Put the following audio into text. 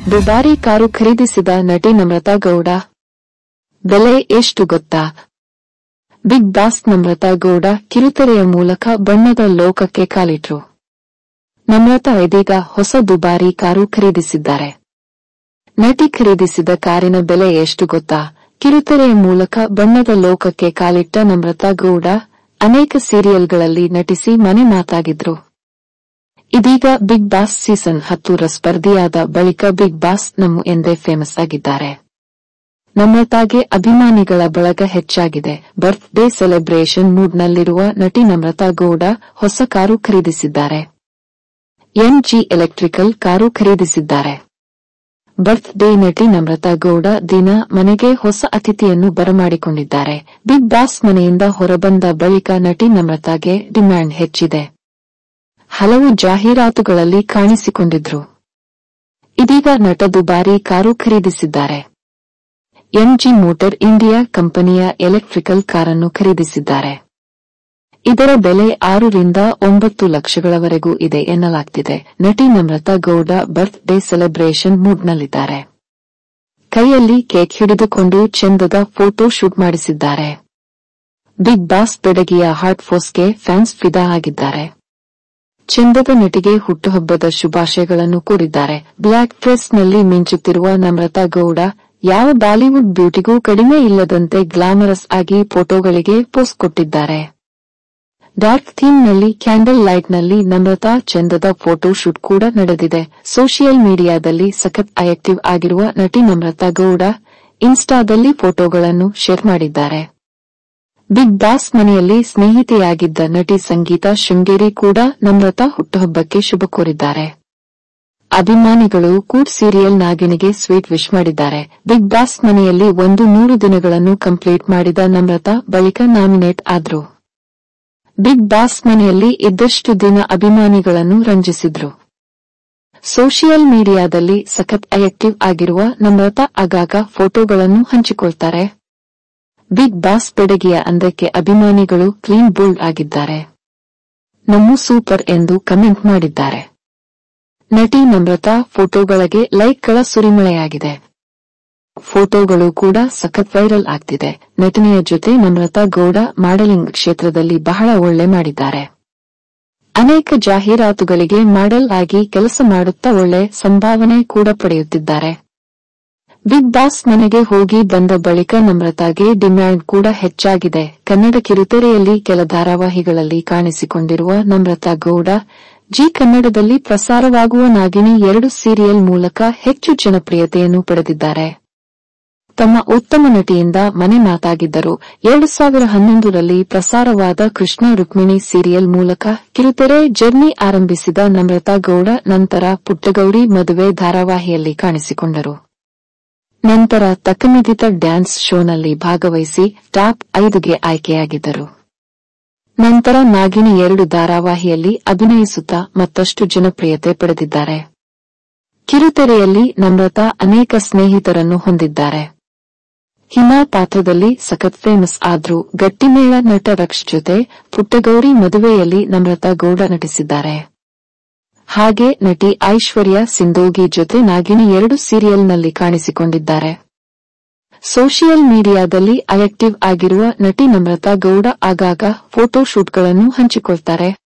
ದುಬಾರಿ ಕಾರು ಖರೀದಿಸಿದ ನಟಿ ನಮ್ರತಾ ಗೌಡ ಬೆಲೆ ಎಷ್ಟು ಗೊತ್ತಾ ಬಿಗ್ ಬಾಸ್ ನಮ್ರತಾ ಗೌಡ ಕಿರುತೆರೆಯ ಮೂಲಕ ಬಣ್ಣದ ಲೋಕಕ್ಕೆ ಕಾಲಿಟ್ರು ನಮ್ರತಾ ಇದೀಗ ಹೊಸ ದುಬಾರಿ ಕಾರು ಖರೀದಿಸಿದ್ದಾರೆ ನಟಿ ಖರೀದಿಸಿದ ಕಾರಿನ ಬೆಲೆ ಎಷ್ಟು ಗೊತ್ತಾ ಕಿರುತೆರೆಯ ಮೂಲಕ ಬಣ್ಣದ ಲೋಕಕ್ಕೆ ಕಾಲಿಟ್ಟ ನಮ್ರತಾ ಗೌಡ ಅನೇಕ ಸೀರಿಯಲ್ಗಳಲ್ಲಿ ನಟಿಸಿ ಮನೆ ಮಾತಾಗಿದ್ರು ಇದೀಗ ಬಿಗ್ ಬಾಸ್ ಸೀಸನ್ ಹತ್ತೂರ ಸ್ಪರ್ಧಿಯಾದ ಬಳಿಕ ಬಿಗ್ ಬಾಸ್ ನಮ್ಮ ಎಂದೇ ಫೇಮಸ್ ಆಗಿದ್ದಾರೆ ನಮ್ರತಾಗೆ ಅಭಿಮಾನಿಗಳ ಬಳಗ ಹೆಚ್ಚಾಗಿದೆ ಬರ್ತ್ ಡೇ ಸೆಲೆಬ್ರೇಷನ್ ಮೂಡ್ನಲ್ಲಿರುವ ನಟಿ ನಮ್ರತಾ ಗೌಡ ಹೊಸ ಕಾರು ಖರೀದಿಸಿದ್ದಾರೆ ಎಂಜಿ ಎಲೆಕ್ಟ್ರಿಕಲ್ ಕಾರು ಖರೀದಿಸಿದ್ದಾರೆ ಬರ್ತ್ ಡೇ ನಟಿ ನಮ್ರತಾ ಗೌಡ ದಿನ ಮನೆಗೆ ಹೊಸ ಅತಿಥಿಯನ್ನು ಬರಮಾಡಿಕೊಂಡಿದ್ದಾರೆ ಬಿಗ್ ಬಾಸ್ ಮನೆಯಿಂದ ಹೊರಬಂದ ಬಳಿಕ ನಟಿ ನಮ್ರತಾಗೆ ಡಿಮ್ಯಾಂಡ್ ಹೆಚ್ಚಿದೆ ಹಲವು ಜಾಹೀರಾತುಗಳಲ್ಲಿ ಕಾಣಿಸಿಕೊಂಡಿದ್ರು ಇದೀಗ ನಟ ದುಬಾರಿ ಕಾರು ಖರೀದಿಸಿದ್ದಾರೆ ಎಂಜಿ ಮೋಟರ್ ಇಂಡಿಯಾ ಕಂಪನಿಯ ಎಲೆಕ್ಟ್ರಿಕಲ್ ಕಾರನ್ನು ಖರೀದಿಸಿದ್ದಾರೆ ಇದರ ಬೆಲೆ ಆರರಿಂದ ಒಂಬತ್ತು ಲಕ್ಷಗಳವರೆಗೂ ಇದೆ ಎನ್ನಲಾಗ್ತಿದೆ ನಟಿ Namratha Gowda birthday celebration ಮೂಡ್ನಲ್ಲಿದ್ದಾರೆ ಕೈಯಲ್ಲಿ ಕೇಕ್ ಹಿಡಿದುಕೊಂಡು ಚೆಂದದ ಫೋಟೋ ಶೂಟ್ ಮಾಡಿಸಿದ್ದಾರೆ ಬಿಗ್ ಬಾಸ್ ಬೆಡಗಿಯ ಹಾಟ್ ಫೋಸ್ಗೆ ಫ್ಯಾನ್ಸ್ ಫಿದಾ ಆಗಿದ್ದಾರೆ ಚೆಂದದ ನಟಿಗೆ ಹುಟ್ಟುಹಬ್ಬದ ಶುಭಾಶಯಗಳನ್ನು ಕೋರಿದ್ದಾರೆ ಬ್ಲ್ಯಾಕ್ ಡ್ರೆಸ್ನಲ್ಲಿ ಮಿಂಚುತ್ತಿರುವ ನಮ್ರತಾ ಗೌಡ ಯಾವ ಬಾಲಿವುಡ್ ಬ್ಯೂಟಿಗೂ ಕಡಿಮೆ ಇಲ್ಲದಂತೆ ಗ್ಲಾಮರಸ್ ಆಗಿ ಫೋಟೋಗಳಿಗೆ ಪೋಸ್ ಕೊಟ್ಟಿದ್ದಾರೆ ಡಾರ್ಕ್ ಥೀಮ್ನಲ್ಲಿ ಕ್ಯಾಂಡಲ್ ಲೈಟ್ನಲ್ಲಿ ನಮ್ರತಾ ಚಂದದ ಫೋಟೋ ಶೂಟ್ ಕೂಡ ನಡೆದಿದೆ ಸೋಷಿಯಲ್ ಮೀಡಿಯಾದಲ್ಲಿ ಸಖತ್ ಆಕ್ಟಿವ್ ಆಗಿರುವ ನಟಿ ನಮ್ರತಾ ಗೌಡ ಇನ್ಸ್ಟಾದಲ್ಲಿ ಫೋಟೋಗಳನ್ನು ಶೇರ್ ಮಾಡಿದ್ದಾರೆ ಬಿಗ್ ಬಾಸ್ ಮನೆಯಲ್ಲಿ ಸ್ನೇಹಿತೆಯಾಗಿದ್ದ ನಟಿ ಸಂಗೀತ ಶೃಂಗೇರಿ ಕೂಡ ನಮ್ರತಾ ಹುಟ್ಟುಹಬ್ಬಕ್ಕೆ ಶುಭ ಕೋರಿದ್ದಾರೆ ಅಭಿಮಾನಿಗಳು ಕೂಡ್ ಸೀರಿಯಲ್ ನಾಗಿಣಿಗೆ ಸ್ವೀಟ್ ವಿಶ್ ಮಾಡಿದ್ದಾರೆ ಬಿಗ್ ಬಾಸ್ ಮನೆಯಲ್ಲಿ ಒಂದು ನೂರು ದಿನಗಳನ್ನು ಕಂಪ್ಲೀಟ್ ಮಾಡಿದ ನಮ್ರತಾ ಬಳಿಕ ನಾಮಿನೇಟ್ ಆದ್ರು ಬಿಗ್ ಬಾಸ್ ಮನೆಯಲ್ಲಿ ಇದ್ದಷ್ಟು ದಿನ ಅಭಿಮಾನಿಗಳನ್ನು ರಂಜಿಸಿದ್ರು ಸೋಷಿಯಲ್ ಮೀಡಿಯಾದಲ್ಲಿ ಸಖತ್ ಆಕ್ಟಿವ್ ಆಗಿರುವ ನಮ್ರತಾ ಆಗಾಗ ಫೋಟೋಗಳನ್ನು ಹಂಚಿಕೊಳ್ತಾರೆ ಬಿಗ್ ಬಾಸ್ ಬೆಡಗಿಯ ಅಂದಕ್ಕೆ ಅಭಿಮಾನಿಗಳು ಕ್ಲೀನ್ ಬೋಲ್ಡ್ ಆಗಿದ್ದಾರೆ ನಮ್ಮು ಸೂಪರ್ ಎಂದು ಕಮೆಂಟ್ ಮಾಡಿದ್ದಾರೆ ನಟಿ ನಮ್ರತಾ ಫೋಟೋಗಳಿಗೆ ಲೈಕ್ಗಳ ಸುರಿಮಳೆಯಾಗಿದೆ ಫೋಟೋಗಳು ಕೂಡ ಸಖತ್ ವೈರಲ್ ಆಗ್ತಿದೆ ನಟನೆಯ ಜೊತೆ ನಮ್ರತಾ ಗೌಡ ಮಾಡೆಲಿಂಗ್ ಕ್ಷೇತ್ರದಲ್ಲಿ ಬಹಳ ಒಳ್ಳೆ ಮಾಡಿದ್ದಾರೆ ಅನೇಕ ಜಾಹೀರಾತುಗಳಿಗೆ ಮಾಡೆಲ್ ಆಗಿ ಕೆಲಸ ಮಾಡುತ್ತಾ ಒಳ್ಳೆ ಸಂಭಾವನೆ ಕೂಡ ಪಡೆಯುತ್ತಿದ್ದಾರೆ ಬಿಗ್ ಬಾಸ್ ಮನೆಗೆ ಹೋಗಿ ಬಂದ ಬಳಿಕ ನಮ್ರತಾಗೆ ಡಿಮ್ಯಾಂಡ್ ಕೂಡ ಹೆಚ್ಚಾಗಿದೆ ಕನ್ನಡ ಕಿರುತೆರೆಯಲ್ಲಿ ಕೆಲ ಧಾರಾವಾಹಿಗಳಲ್ಲಿ ಕಾಣಿಸಿಕೊಂಡಿರುವ ನಮ್ರತಾ ಗೌಡ ಜಿ ಕನ್ನಡದಲ್ಲಿ ಪ್ರಸಾರವಾಗುವ ನಾಗಿನಿ ಎರಡು ಸೀರಿಯಲ್ ಮೂಲಕ ಹೆಚ್ಚು ಜನಪ್ರಿಯತೆಯನ್ನು ಪಡೆದಿದ್ದಾರೆ ತಮ್ಮ ಉತ್ತಮ ನಟಿಯಿಂದ ಮನೆ ಮಾತಾಗಿದ್ದರು ಎರಡು ಸಾವಿರ ಹನ್ನೊಂದರಲ್ಲಿ ಪ್ರಸಾರವಾದ ಕೃಷ್ಣ ರುಕ್ಮಿಣಿ ಸೀರಿಯಲ್ ಮೂಲಕ ಕಿರುತೆರೆ ಜರ್ನಿ ಆರಂಭಿಸಿದ ನಮ್ರತಾ ಗೌಡ ನಂತರ ಪುಟ್ಟಗೌರಿ ಮದುವೆ ಧಾರಾವಾಹಿಯಲ್ಲಿ ಕಾಣಿಸಿಕೊಂಡರು ನಂತರ ತಕ್ಕನಿಧಿತ ಡ್ಯಾನ್ಸ್ ಶೋನಲ್ಲಿ ಭಾಗವಹಿಸಿ ಟಾಪ್ ಐದುಗೆ ಆಯ್ಕೆಯಾಗಿದ್ದರು ನಂತರ ನಾಗಿನಿ ಎರಡು ಧಾರಾವಾಹಿಯಲ್ಲಿ ಅಭಿನಯಿಸುತ್ತಾ ಮತ್ತಷ್ಟು ಜನಪ್ರಿಯತೆ ಪಡೆದಿದ್ದಾರೆ ಕಿರುತೆರೆಯಲ್ಲಿ ನಮ್ರತಾ ಅನೇಕ ಸ್ನೇಹಿತರನ್ನು ಹೊಂದಿದ್ದಾರೆ ಹಿಮಾ ಪಾತ್ರದಲ್ಲಿ ಸಖತ್ ಫೇಮಸ್ ಆದ್ರೂ ಗಟ್ಟಿಮೇಳ ನಟ ರಕ್ಷ್ ಜೊತೆ ಪುಟ್ಟಗೌರಿ ಮದುವೆಯಲ್ಲಿ ನಮ್ರತಾ ಗೌಡ ನಟಿಸಿದ್ದಾರೆ ಹಾಗೆ ನಟಿ ಐಶ್ವರ್ಯ ಸಿಂಧೋಗಿ ಜೊತೆ ನಾಗಿನಿ ಎರಡು ಸೀರಿಯಲ್ನಲ್ಲಿ ಕಾಣಿಸಿಕೊಂಡಿದ್ದಾರೆ ಸೋಷಿಯಲ್ ಮೀಡಿಯಾದಲ್ಲಿ ಆಕ್ಟಿವ್ ಆಗಿರುವ ನಟಿ ನಮ್ರತಾ ಗೌಡ ಆಗಾಗ ಫೋಟೋ ಶೂಟ್ಗಳನ್ನು ಹಂಚಿಕೊಳ್ತಾರೆ